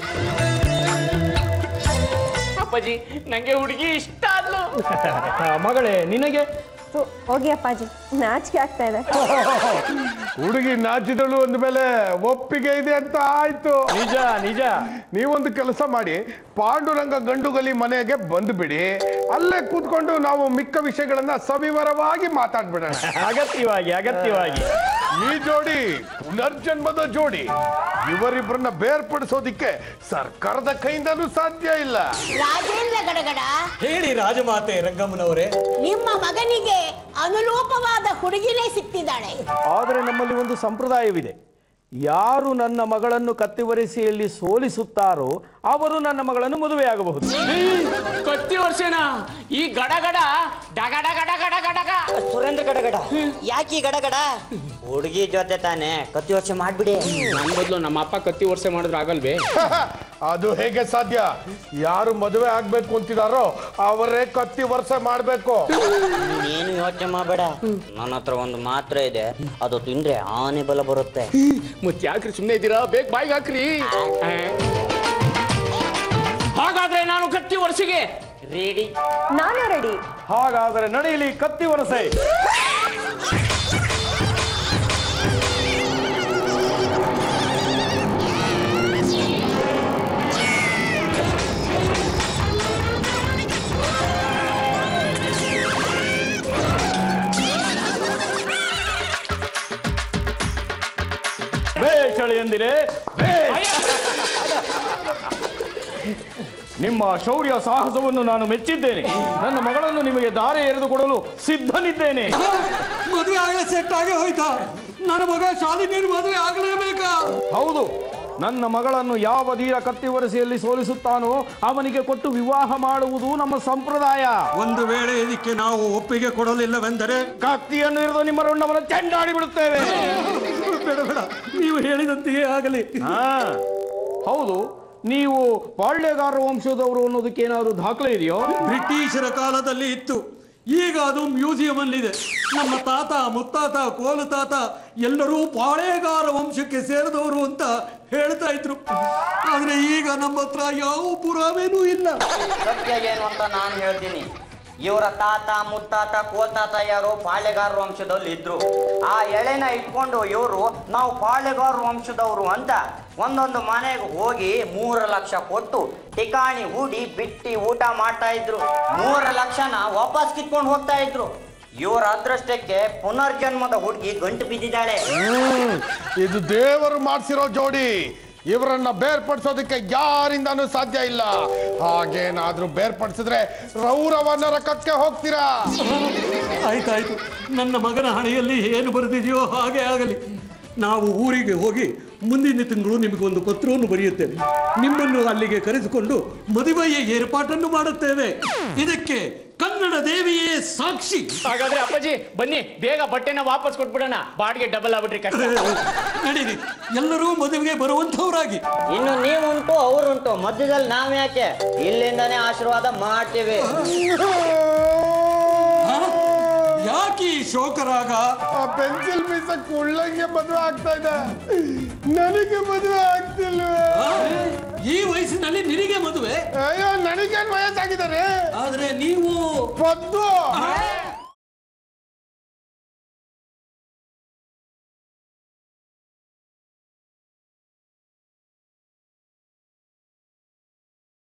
ಅಪ್ಪಾಜಿ ನಂಗೆ ಹುಡುಗಿ ಇಷ್ಟ ಆದ್ಲು ಆ, ಮಗಳೇ ನಿನಗೆ ಹೋಗಿ ಅಪ್ಪಾಜಿ ನಾಚಿಕೆ ಆಗ್ತಾ ಇದೆ ಹುಡುಗಿ ನಾಚಿದಳು ಅಂದ್ಮೇಲೆ ಒಪ್ಪಿಗೆ ಇದೆ ಅಂತ ಆಯ್ತು ನಿಜ ನಿಜ ನೀವೊಂದು ಕೆಲಸ ಮಾಡಿ ಪಾಂಡುರಂಗ ಗಂಡುಗಲಿ ಮನೆಗೆ ಬಂದ್ಬಿಡಿ ಅಲ್ಲೇ ಕೂತ್ಕೊಂಡು ನಾವು ಮಿಕ್ಕ ವಿಷಯಗಳನ್ನ ಸವಿವರವಾಗಿ ಮಾತಾಡ್ಬಿಡೋಣ ಅಗತ್ಯವಾಗಿ ಅಗತ್ಯವಾಗಿ ಈ ಜೋಡಿ ಪುನರ್ಜನ್ಮದ ಜೋಡಿ ಇವರಿಬ್ಬರನ್ನ ಬೇರ್ಪಡಿಸೋದಿಕ್ಕೆ ಸರ್ಕಾರದ ಕೈಯಿಂದಲೂ ಸಾಧ್ಯ ಇಲ್ಲ ರಾಜೇಂದ್ರ ಗಡಗಡ ಹೇಳಿ ರಾಜಮಾತೆ ರಂಗಮ್ಮನವರೇ ನಿಮ್ಮ ಮಗನಿಗೆ ಅನುರೂಪವಾದ ಹುಡುಗಿನೇ ಸಿಕ್ತಿದ್ದಾಳೆ ಆದರೆ ನಮ್ಮಲ್ಲಿ ಒಂದು ಸಂಪ್ರದಾಯವಿದೆ ಯಾರು ನನ್ನ ಮಗಳನ್ನು ಕತ್ತಿವರಿಸಿಯಲ್ಲಿ ಸೋಲಿಸುತ್ತಾರೋ ಅವರು ನನ್ನ ಮಗಳನ್ನು ಮದುವೆಯಾಗಬಹುದು ಕತ್ತಿ ವರ್ಷನ ಈ ಗಡ ಗಡ ಡಗ ಡಗ ಡಗ ಡಗ ಡಗ ಸುರೇಂದ್ರ ಗಡಗಡ ಯಾಕೆ ಗಡಗಡ ಹುಡುಗಿ ಜೊತೆ ತಾನೆ ಕತ್ತಿ ವರ್ಷ ಮಾಡ್ಬಿಡಿ ನನ್ ಬದಲು ನಮ್ಮ ಅಪ್ಪ ಕತ್ತಿ ವರ್ಷ ಮಾಡಿದ್ರೆ ಆಗಲ್ವೇ ಅದು ಹೇಗೆ ಸಾಧ್ಯ ಯಾರು ಮದುವೆ ಆಗ್ಬೇಕು ಅಂತಿದಾರೋ ಅವರೇ ಕತ್ತಿ ವರ್ಷ ಮಾಡ್ಬೇಕು ನೀನು ಯೋಚನೆ ಮಾಡಬೇಡ ನನ್ನ ಹತ್ರ ಒಂದು ಮಾತ್ರೆ ಇದೆ ಅದು ತಿಂದ್ರೆ ಆನೆ ಬಲ ಬರುತ್ತೆ ಮತ್ತೆ ಯಾಕ್ರಿ ಸುಮ್ಮನೆ ಇದ್ದೀರಾ ಬೇಗ ಬಾಯಿಗೆ ಹಾಕ್ರಿ ಆ. ಹಾಗಾದ್ರೆ ನಾನು ಕತ್ತಿ ವರ್ಷಿಗೆ ರೆಡಿ ನಾನು ರೆಡಿ ಹಾಗಾದರೆ ನಡೆಯಲಿ ಕತ್ತಿ ವರಸೆ ಬೇಷಳಿ ಎಂದಿರೆ ಬೇಷ್. ನಿಮ್ಮ ಶೌರ್ಯ ಸಾಹಸವನ್ನು ನಾನು ಮೆಚ್ಚಿದ್ದೇನೆ ನನ್ನ ಮಗಳನ್ನು ನಿಮಗೆ ದಾರಿ ಎರೆದುಕೊಡಲು ಸಿದ್ಧನಿದ್ದೇನೆ ಮದುವೆ ಆಗಲೇ ಸೆಟ್ ಆಗಿ ಹೋಯ್ತಾ ನನ್ನ ಮಗ ಶಾಲಿನಿ ಮದುವೆ ಆಗಲೇಬೇಕಾ ಹೌದು ನನ್ನ ಮಗಳನ್ನು ಯಾವ ಧೀರ ಕತ್ತಿ ವರಸೆಯಲ್ಲಿ ಸೋಲಿಸುತ್ತಾನೋ ಅವನಿಗೆ ಕೊಟ್ಟು ವಿವಾಹ ಮಾಡುವುದು ನಮ್ಮ ಸಂಪ್ರದಾಯ ಒಂದು ವೇಳೆ ಇದಕ್ಕೆ ನಾವು ಒಪ್ಪಿಗೆ ಕೊಡಲಿಲ್ಲವೆಂದರೆ ಕತ್ತಿಯನ್ನು ಹಿಡಿದು ನಿಮ್ಮ ರುಂಡವನ್ನು ಚೆಂಡಾಡಿ ಬಿಡುತ್ತೇವೆ ಬೇಡ ಬೇಡ ನೀವು ಹೇಳಿದಂತೆಯೇ ಆಗಲಿ ಹಾ ಹೌದು ನೀವು ಪಾಳ್ಯಗಾರ ವಂಶದವರು ಅನ್ನೋದಕ್ಕೆ ಏನಾದ್ರು ದಾಖಲೆ ಇದೆಯೋ ಬ್ರಿಟಿಷರ ಕಾಲದಲ್ಲಿ ಇತ್ತು ಈಗ ಅದು ಮ್ಯೂಸಿಯಂ ಅಲ್ಲಿದೆ ನಮ್ಮ ತಾತ ಮುತ್ತಾತ ಕೋಲು ತಾತ ಎಲ್ಲರೂ ಪಾಳೆಗಾರ ವಂಶಕ್ಕೆ ಸೇರಿದವರು ಅಂತ ಹೇಳ್ತಾ ಇದ್ರು ಆದ್ರೆ ಈಗ ನಮ್ಮ ಹತ್ರ ಯಾವ ಪುರಾವೆನೂ ಇಲ್ಲ ಸತ್ಯ ಏನು ಅಂತ ನಾನು ಹೇಳ್ತೀನಿ ಇವರ ತಾತ ಮುತ್ತಾತ ಕೋತಾತ ಯಾರು ಪಾಳೆಗಾರ ವಂಶದಲ್ಲಿ ಇದ್ರು ಆ ಎಳೆನ ಇಟ್ಕೊಂಡು ಇವರು ನಾವು ಪಾಳೆಗಾರ ವಂಶದವರು ಅಂತ ಒಂದೊಂದು ಮನೆಗೆ ಹೋಗಿ ಮೂರು ಲಕ್ಷ ಕೊಟ್ಟು ಟಿಕಾಣಿ ಹೂಡಿ ಬಿಟ್ಟಿ ಊಟ ಮಾಡ್ತಾ ಇದ್ರು ಮೂರು ಲಕ್ಷನ ವಾಪಸ್ ಕಿತ್ಕೊಂಡು ಹೋಗ್ತಾ ಇದ್ರು ಇವರ ಅದೃಷ್ಟಕ್ಕೆ ಪುನರ್ಜನ್ಮದ ಹುಡುಗಿ ಗಂಟು ಬಿದ್ದಿದ್ದಾಳೆ ಹ್ಮ್. ಇದು ದೇವರು ಮಾಡಿಸಿರೋ ಜೋಡಿ ಇವರನ್ನ ಬೇರ್ಪಡಿಸೋದಕ್ಕೆ ಯಾರಿಂದಾನೂ ಸಾಧ್ಯ ಇಲ್ಲ ಹಾಗೇನಾದ್ರೂ ಬೇರ್ಪಡಿಸಿದ್ರೆ ರೌರವ ನರಕಕ್ಕೆ ಹೋಗ್ತೀರಾ ಆಯ್ತಾಯ್ತು ನನ್ನ ಮಗನ ಹಣೆಯಲ್ಲಿ ಏನು ಬರೆದಿದೆಯೋ ಹಾಗೆ ಆಗಲಿ ನಾವು ಊರಿಗೆ ಹೋಗಿ ಮುಂದಿನ ತಿಂಗಳು ನಿಮಗೊಂದು ಪತ್ರವನ್ನು ಬರೆಯುತ್ತೇವೆ ನಿಮ್ಮನ್ನು ಅಲ್ಲಿಗೆ ಕರೆಸಿಕೊಂಡು ಮದುವೆಯ ಏರ್ಪಾಟನ್ನು ಮಾಡುತ್ತೇವೆ ಇದಕ್ಕೆ ಕನ್ನಡ ದೇವಿಯೇ ಸಾಕ್ಷಿ ಹಾಗಾದ್ರೆ ಅಪ್ಪಾಜಿ ಬನ್ನಿ ಬೇಗ ಬಟ್ಟೆನ ವಾಪಸ್ ಕೊಟ್ಬಿಡೋಣ ಬಾಡಿಗೆ ಡಬಲ್ ಆಗ್ಬಿಟ್ರಿ ಕಷ್ಟ ನಡೀರಿ ಎಲ್ಲರೂ ಮದುವೆಗೆ ಬರುವಂತವರಾಗಿ ಇನ್ನು ನೀವುಂಟು ಅವರುಂಟು ಮಧ್ಯದಲ್ಲಿ ನಾವ್ ಯಾಕೆ ಇಲ್ಲಿಂದಾನೇ ಆಶೀರ್ವಾದ ಮಾಡ್ತೀವಿ ಯಾಕೆ ಈ ಶೋಕರಾಗ ಆ ಪೆನ್ಸಿಲ್ ಪೀಸ ಕುಳ್ಳಂಗೆ ಮದುವೆ ಆಗ್ತಾ ಇದೆ ನನಗೆ ಮದುವೆ ಆಗ್ತಿಲ್ವೇ ಆ? ಈ ವಯಸ್ಸಿನಲ್ಲಿ ನಿನಗೆ ಮದುವೆ ಅಯ್ಯೋ ನನಗೇನ್ ವಯಸ್ಸಾಗಿದ್ದಾರೆ ಆದ್ರೆ ನೀವು ಪದ್ದು